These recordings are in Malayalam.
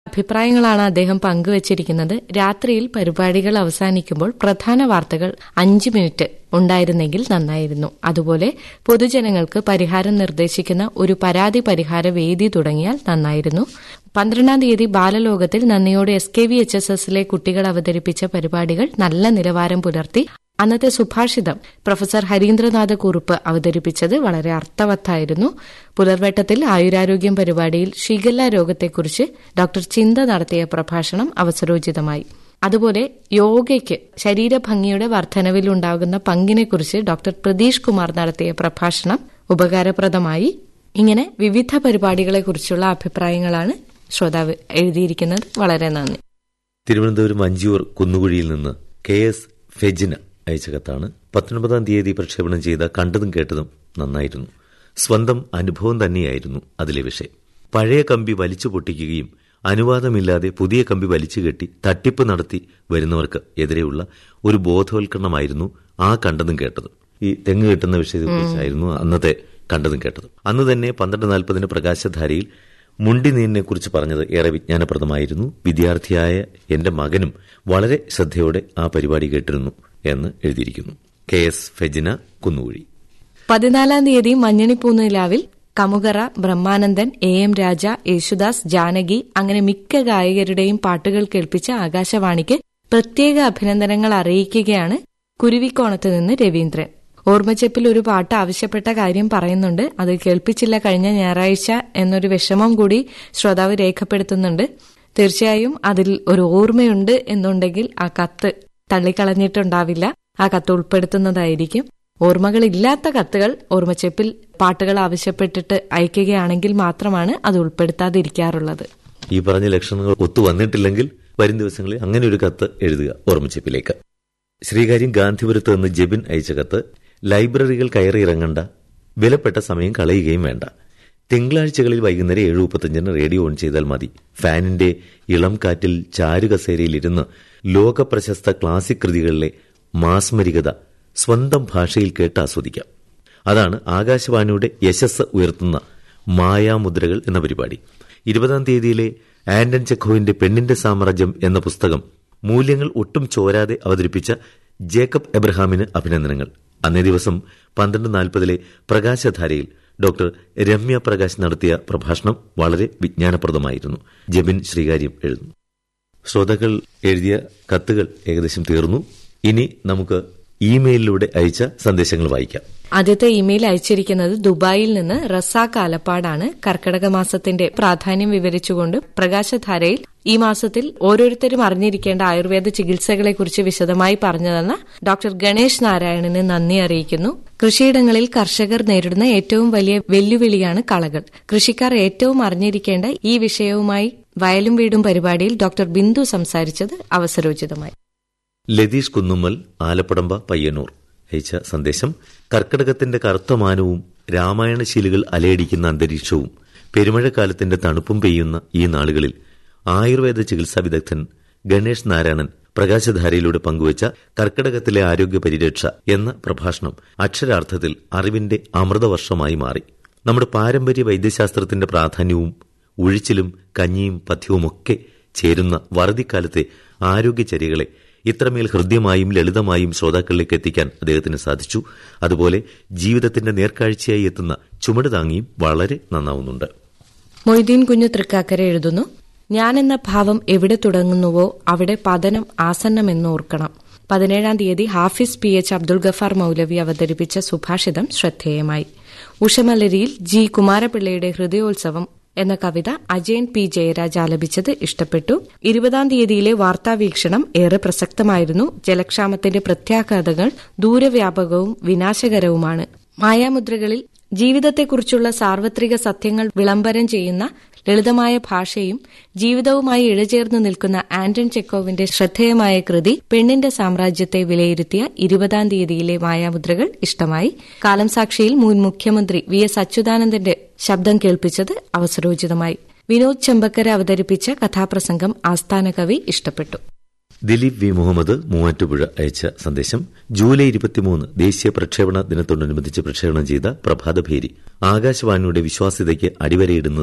അഭിപ്രായങ്ങളാണ് അദ്ദേഹം പങ്കുവച്ചിരിക്കുന്നത് രാത്രിയിൽ പരിപാടികൾ അവസാനിക്കുമ്പോൾ പ്രധാന വാർത്തകൾ അഞ്ച് മിനിറ്റ് ഉണ്ടായിരുന്നെങ്കിൽ നന്നായിരുന്നു അതുപോലെ പൊതുജനങ്ങൾക്ക് പരിഹാരം നിർദ്ദേശിക്കുന്ന ഒരു പരാതി പരിഹാര വേദി തുടങ്ങിയാൽ നന്നായിരുന്നു പന്ത്രണ്ടാം തീയതി ബാലലോകത്തിൽ നന്ദിയോടെ S K V H S എസിലെ കുട്ടികൾ അവതരിപ്പിച്ച പരിപാടികൾ നല്ല നിലവാരം പുലർത്തി അന്നത്തെ സുഭാഷിതം പ്രൊഫസർ ഹരീന്ദ്രനാഥ് കുറുപ്പ് അവതരിപ്പിച്ചത് വളരെ അർത്ഥവത്തായിരുന്നു പുലർവട്ടത്തിൽ ആയുരാരോഗ്യം പരിപാടിയിൽ ഷിഗല്ല രോഗത്തെക്കുറിച്ച് ഡോക്ടർ ചിന്ത നടത്തിയ പ്രഭാഷണം അവസരോചിതമായി അതുപോലെ യോഗയ്ക്ക് ശരീരഭംഗിയുടെ വർധനവിലുണ്ടാകുന്ന പങ്കിനെക്കുറിച്ച് ഡോക്ടർ പ്രതീഷ് കുമാർ നടത്തിയ പ്രഭാഷണം ഉപകാരപ്രദമായി ഇങ്ങനെ വിവിധ പരിപാടികളെക്കുറിച്ചുള്ള അഭിപ്രായങ്ങളാണ് ശ്രോതാവ് എഴുതിയിരിക്കുന്നത് വളരെ നന്ദി തിരുവനന്തപുരം അഞ്ചൂർ കുന്നുകുഴിയിൽ നിന്ന് കെ എസ് ഫെജിന അയച്ച കത്താണ് പത്തൊൻപതാം തീയതി പ്രക്ഷേപണം ചെയ്ത കണ്ടതും കേട്ടതും നന്നായിരുന്നു സ്വന്തം അനുഭവം തന്നെയായിരുന്നു അതിലെ വിഷയം പഴയ കമ്പി വലിച്ചു പൊട്ടിക്കുകയും അനുവാദമില്ലാതെ പുതിയ കമ്പി വലിച്ചു കെട്ടി തട്ടിപ്പ് നടത്തി വരുന്നവർക്ക് എതിരെയുള്ള ഒരു ബോധവൽക്കരണമായിരുന്നു ആ കണ്ടതും കേട്ടതും ഈ തെങ്ങ് കെട്ടുന്ന വിഷയത്തെക്കുറിച്ചായിരുന്നു അന്നത്തെ കണ്ടതും കേട്ടതും അന്ന് തന്നെ പന്ത്രണ്ട് നാൽപ്പതിന് പ്രകാശധാരയിൽ മുണ്ടി നീനിനെ കുറിച്ച് പറഞ്ഞത് ഏറെ വിജ്ഞാനപ്രദമായിരുന്നു വിദ്യാർത്ഥിയായ എന്റെ മകനും വളരെ ശ്രദ്ധയോടെ ആ പരിപാടി കേട്ടിരുന്നു എന്ന് എഴുതിയിരിക്കുന്നു കെ എസ് ഫെജിന കുന്നുകുഴി പതിനാലാം തീയതി മഞ്ഞണിപ്പൂനിലാവിൽ കമുകറ ബ്രഹ്മാനന്ദൻ എ എം രാജ യേശുദാസ് ജാനകി അങ്ങനെ മിക്ക ഗായകരുടെയും പാട്ടുകൾ കേൾപ്പിച്ച ആകാശവാണിക്ക് പ്രത്യേക അഭിനന്ദനങ്ങൾ അറിയിക്കുകയാണ് കുരുവിക്കോണത്ത് നിന്ന് രവീന്ദ്രൻ ഓർമ്മച്ചെപ്പിൽ ഒരു പാട്ട് ആവശ്യപ്പെട്ട കാര്യം പറയുന്നുണ്ട് അത് കേൾപ്പിച്ചില്ല കഴിഞ്ഞ ഞായറാഴ്ച എന്നൊരു വിഷമം കൂടി ശ്രോതാവ് രേഖപ്പെടുത്തുന്നുണ്ട് തീർച്ചയായും അതിൽ ഒരു ഓർമ്മയുണ്ട് എന്നുണ്ടെങ്കിൽ ആ കത്ത് തള്ളിക്കളഞ്ഞിട്ടുണ്ടാവില്ല ആ കത്ത് ഉൾപ്പെടുത്തുന്നതായിരിക്കും ഓർമ്മകളില്ലാത്ത കത്തുകൾ ഓർമ്മച്ചെപ്പിൽ പാട്ടുകൾ ആവശ്യപ്പെട്ടിട്ട് അയക്കുകയാണെങ്കിൽ മാത്രമാണ് അത് ഉൾപ്പെടുത്താതിരിക്കാറുള്ളത് ഈ പറഞ്ഞ ലക്ഷണങ്ങൾ ഒത്തു വന്നിട്ടില്ലെങ്കിൽ വരും ദിവസങ്ങളിൽ അങ്ങനെ ഒരു കത്ത് എഴുതുക ഓർമ്മിച്ചപ്പിലേക്ക് ശ്രീകാര്യം ഗാന്ധിപുരത്ത് നിന്ന് ജെബിൻ അയച്ച കത്ത് ലൈബ്രറികൾ കയറി ഇറങ്ങണ്ട വിലപ്പെട്ട സമയം കളയുകയും വേണ്ട തിങ്കളാഴ്ചകളിൽ വൈകുന്നേരം ഏഴ് മുപ്പത്തഞ്ചിന് റേഡിയോ ഓൺ ചെയ്താൽ മതി ഫാനിന്റെ ഇളം കാറ്റിൽ ചാരുകസേരയിലിരുന്ന് ലോക പ്രശസ്ത ക്ലാസിക് കൃതികളിലെ മാസ്മരികത സ്വന്തം ഭാഷയിൽ കേട്ട് ആസ്വദിക്കാം അതാണ് ആകാശവാണിയുടെ യശസ് ഉയർത്തുന്ന മായാമുദ്രകൾ എന്ന പരിപാടി ഇരുപതാം തീയതിയിലെ ആന്റൺ ചെഖോവിന്റെ പെണ്ണിന്റെ സാമ്രാജ്യം എന്ന പുസ്തകം മൂല്യങ്ങൾ ഒട്ടും ചോരാതെ അവതരിപ്പിച്ച ജേക്കബ് എബ്രഹാമിന് അഭിനന്ദനങ്ങൾ അന്നേ ദിവസം പന്ത്രണ്ട് നാൽപ്പതിലെ പ്രകാശധാരയിൽ ഡോക്ടർ രമ്യ പ്രകാശ് നടത്തിയ പ്രഭാഷണം വളരെ വിജ്ഞാനപ്രദമായിരുന്നു ജബിൻ ശ്രീകാര്യം എഴുതുന്നു ശ്രോതാക്കൾ എഴുതിയ കത്തുകൾ ഏകദേശം തീർന്നു ഇനി നമുക്ക് ഇമെയിലിലൂടെ അയച്ച സന്ദേശങ്ങൾ വായിക്കാം ആദ്യത്തെ ഇമെയിൽ അയച്ചിരിക്കുന്നത് ദുബായിൽ നിന്ന് റസാഖ് ആലപ്പാടാണ് കർക്കടക മാസത്തിന്റെ പ്രാധാന്യം വിവരിച്ചുകൊണ്ട് പ്രകാശധാരയിൽ ഈ മാസത്തിൽ ഓരോരുത്തരും അറിഞ്ഞിരിക്കേണ്ട ആയുർവേദ ചികിത്സകളെക്കുറിച്ച് വിശദമായി പറഞ്ഞതെന്ന ഡോക്ടർ ഗണേഷ് നാരായണന് നന്ദി അറിയിക്കുന്നു കൃഷിയിടങ്ങളിൽ കർഷകർ നേരിടുന്ന ഏറ്റവും വലിയ വെല്ലുവിളിയാണ് കളകൾ കൃഷിക്കാർ ഏറ്റവും അറിഞ്ഞിരിക്കേണ്ട ഈ വിഷയവുമായി വയലും വീടും പരിപാടിയിൽ ഡോക്ടർ ബിന്ദു സംസാരിച്ചത് അവസരോചിതമായി ലതീഷ് കുന്നുമ്മൽ ആലപ്പടമ്പ പയ്യന്നൂർ അയച്ച സന്ദേശം കർക്കിടകത്തിന്റെ കറുത്തമാനവും രാമായണശീലുകൾ അലയടിക്കുന്ന അന്തരീക്ഷവും പെരുമഴക്കാലത്തിന്റെ തണുപ്പും പെയ്യുന്ന ഈ നാളുകളിൽ ആയുർവേദ ചികിത്സാ വിദഗ്ധൻ ഗണേഷ് നാരായണൻ പ്രകാശധാരയിലൂടെ പങ്കുവച്ച കർക്കിടകത്തിലെ ആരോഗ്യ പരിരക്ഷ എന്ന പ്രഭാഷണം അക്ഷരാർത്ഥത്തിൽ അറിവിന്റെ അമൃതവർഷമായി മാറി നമ്മുടെ പാരമ്പര്യ വൈദ്യശാസ്ത്രത്തിന്റെ പ്രാധാന്യവും ഉഴിച്ചിലും കഞ്ഞിയും പഥ്യവുമൊക്കെ ചേരുന്ന വറുതിക്കാലത്തെ ആരോഗ്യചര്യകളെ ഇത്രമേൽ ഹൃദ്യമായും ലളിതമായും ശ്രോതാക്കളിലേക്ക് എത്തിക്കാൻ അദ്ദേഹത്തിന് സാധിച്ചു അതുപോലെ ജീവിതത്തിന്റെ നേർക്കാഴ്ചയായി എത്തുന്ന ചുമട് താങ്ങിയും വളരെ നന്നാവുന്നുണ്ട് മൊയ്തീൻ കുഞ്ഞു തൃക്കാക്കര എഴുതുന്നു ഞാനെന്ന ഭാവം എവിടെ തുടങ്ങുന്നുവോ അവിടെ പതനം ആസന്നമെന്നോർക്കണം പതിനേഴാം തീയതി ഹാഫിസ് പി എച്ച് അബ്ദുൾ ഗഫാർ മൌലവി അവതരിപ്പിച്ച സുഭാഷിതം ശ്രദ്ധേയമായി ഉഷമലരിയിൽ ജി കുമാരപിള്ളയുടെ ഹൃദയോത്സവം എന്ന കവിത അജയൻ പി ജയരാജ് ആലപിച്ചത് ഇഷ്ടപ്പെട്ടു ഇരുപതാം തീയതിയിലെ വാർത്താവീക്ഷണം ഏറെ പ്രസക്തമായിരുന്നു ജലക്ഷാമത്തിന്റെ പ്രത്യാഘാതങ്ങൾ ദൂരവ്യാപകവും വിനാശകരവുമാണ് മായാമുദ്രകളിൽ ജീവിതത്തെക്കുറിച്ചുള്ള സാർവത്രിക സത്യങ്ങൾ വിളംബരം ചെയ്യുന്ന ലളിതമായ ഭാഷയും ജീവിതവുമായി ഇഴചേർന്ന് നിൽക്കുന്ന ആന്റൺ ചെക്കോവിന്റെ ശ്രദ്ധേയമായ കൃതി പെണ്ണിന്റെ സാമ്രാജ്യത്തെ വിലയിരുത്തിയ ഇരുപതാം തീയതിയിലെ മായാമുദ്രകൾ ഇഷ്ടമായി കാലം സാക്ഷിയിൽ മുൻ മുഖ്യമന്ത്രി വി എസ് അച്യുതാനന്ദന്റെ ശബ്ദം കേൾപ്പിച്ചത് അവസരോചിതമായി വിനോദ് ചെമ്പക്കര അവതരിപ്പിച്ച കഥാപ്രസംഗം ആസ്ഥാന കവി ഇഷ്ടപ്പെട്ടു ദിലീപ് വി മുഹമ്മദ് മൂവാറ്റുപുഴ അയച്ച സന്ദേശം ജൂലൈ ഇരുപത്തിമൂന്ന് ദേശീയ പ്രക്ഷേപണ ദിനത്തോടനുബന്ധിച്ച് പ്രക്ഷേപണം ചെയ്ത പ്രഭാതഭേരി ആകാശവാണിയുടെ വിശ്വാസ്യതയ്ക്ക് അടിവരയിടുന്നതായി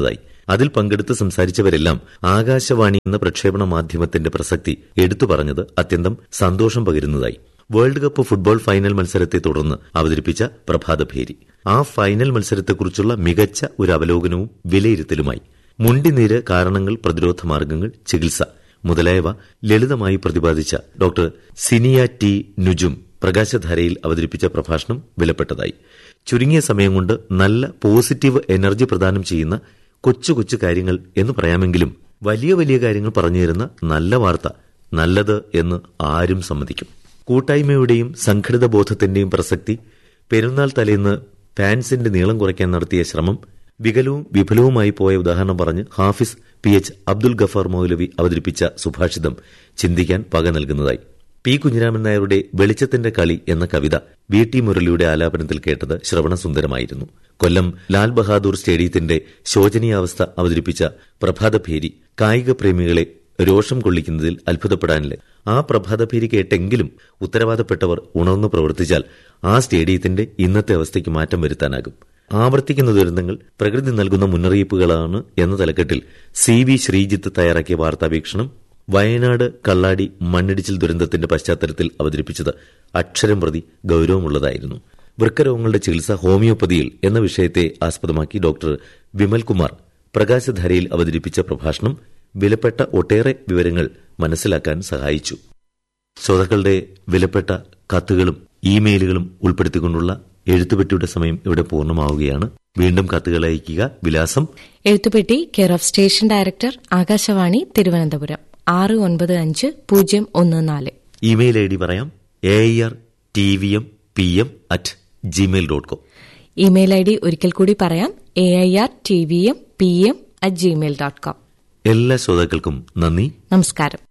അതിൽ പങ്കെടുത്ത് സംസാരിച്ചവരെല്ലാം ആകാശവാണി എന്ന പ്രക്ഷേപണ മാധ്യമത്തിന്റെ പ്രസക്തി എടുത്തു പറഞ്ഞത് അത്യന്തം സന്തോഷം പകരുന്നതായി വേൾഡ് കപ്പ് ഫുട്ബോൾ ഫൈനൽ മത്സരത്തെ തുടർന്ന് അവതരിപ്പിച്ച പ്രഭാതഭേരി ആ ഫൈനൽ മത്സരത്തെക്കുറിച്ചുള്ള മികച്ച ഒരു അവലോകനവും വിലയിരുത്തലുമായി മുണ്ടിനീര് കാരണങ്ങൾ പ്രതിരോധ മാർഗങ്ങൾ ചികിത്സ മുതലായവ ലളിതമായി പ്രതിപാദിച്ച ഡോക്ടർ സിനിയ ടി നുജും പ്രകാശധാരയിൽ അവതരിപ്പിച്ച പ്രഭാഷണം വിലപ്പെട്ടതായി ചുരുങ്ങിയ സമയം കൊണ്ട് നല്ല പോസിറ്റീവ് എനർജി പ്രദാനം ചെയ്യുന്ന കൊച്ചു കൊച്ചു കാര്യങ്ങൾ എന്ന് പറയാമെങ്കിലും വലിയ വലിയ കാര്യങ്ങൾ പറഞ്ഞു തരുന്ന നല്ല വാർത്ത നല്ലത് എന്ന് ആരും സമ്മതിക്കും കൂട്ടായ്മയുടെയും സംഘടിത ബോധത്തിന്റെയും പ്രസക്തി പെരുന്നാൾ തലേന്ന് ഫാൻസിന്റെ നീളം കുറയ്ക്കാൻ നടത്തിയ ശ്രമം വികലവും വിഫലവുമായി പോയ ഉദാഹരണം പറഞ്ഞ് ഹാഫിസ് പി എച്ച് അബ്ദുൽ ഗഫാർ മൗലവി അവതരിപ്പിച്ച സുഭാഷിതം ചിന്തിക്കാൻ പക നൽകുന്നതായി പി കുഞ്ഞിരാമൻ നായരുടെ വെളിച്ചത്തിന്റെ കളി എന്ന കവിത വി ടി മുരളിയുടെ ആലാപനത്തിൽ കേട്ടത് ശ്രവണസുന്ദരമായിരുന്നു കൊല്ലം ലാൽ ബഹാദൂർ സ്റ്റേഡിയത്തിന്റെ ശോചനീയാവസ്ഥ അവതരിപ്പിച്ച പ്രഭാതഭേരി കായിക പ്രേമികളെ രോഷം കൊള്ളിക്കുന്നതിൽ അത്ഭുതപ്പെടാനില്ല ആ പ്രഭാതഭേരി കേട്ടെങ്കിലും ഉത്തരവാദപ്പെട്ടവർ ഉണർന്നു പ്രവർത്തിച്ചാൽ ആ സ്റ്റേഡിയത്തിന്റെ ഇന്നത്തെ അവസ്ഥയ്ക്ക് മാറ്റം വരുത്താനാകും ആവർത്തിക്കുന്ന ദുരന്തങ്ങൾ പ്രകൃതി നൽകുന്ന മുന്നറിയിപ്പുകളാണ് എന്ന തലക്കെട്ടിൽ സി വി ശ്രീജിത്ത് തയ്യാറാക്കിയ വാർത്താവീക്ഷണം വയനാട് കള്ളാടി മണ്ണിടിച്ചിൽ ദുരന്തത്തിന്റെ പശ്ചാത്തലത്തിൽ അവതരിപ്പിച്ചത് അക്ഷരം പ്രതി ഗൌരവമുള്ളതായിരുന്നു വൃക്കരോഗങ്ങളുടെ ചികിത്സ ഹോമിയോപ്പതിയിൽ എന്ന വിഷയത്തെ ആസ്പദമാക്കി ഡോക്ടർ വിമൽകുമാർ പ്രകാശധാരയിൽ അവതരിപ്പിച്ച പ്രഭാഷണം വിലപ്പെട്ട ഒട്ടേറെ വിവരങ്ങൾ മനസ്സിലാക്കാൻ സഹായിച്ചു ശ്രോതാക്കളുടെ വിലപ്പെട്ട കത്തുകളും ഇമെയിലുകളും ഉൾപ്പെടുത്തിക്കൊണ്ടുള്ള എഴുത്തുപെട്ടിയുടെ സമയം ഇവിടെ പൂർണ്ണമാവുകയാണ് വീണ്ടും കത്തുകൾ അയക്കുക വിലാസം എഴുത്തുപെട്ടി care of station director Akashvani Thiruvananthapuram ആറ് ഒൻപത് അഞ്ച് പൂജ്യം ഒന്ന് നാല് ഇമെയിൽ ഐ ഡി പറയാം A R T V M P M at Gmail dot com email I D ഒരിക്കൽ കൂടി പറയാം A I R T V M P M at Gmail dot com എല്ലാ ശ്രോതാക്കൾക്കും നന്ദി നമസ്കാരം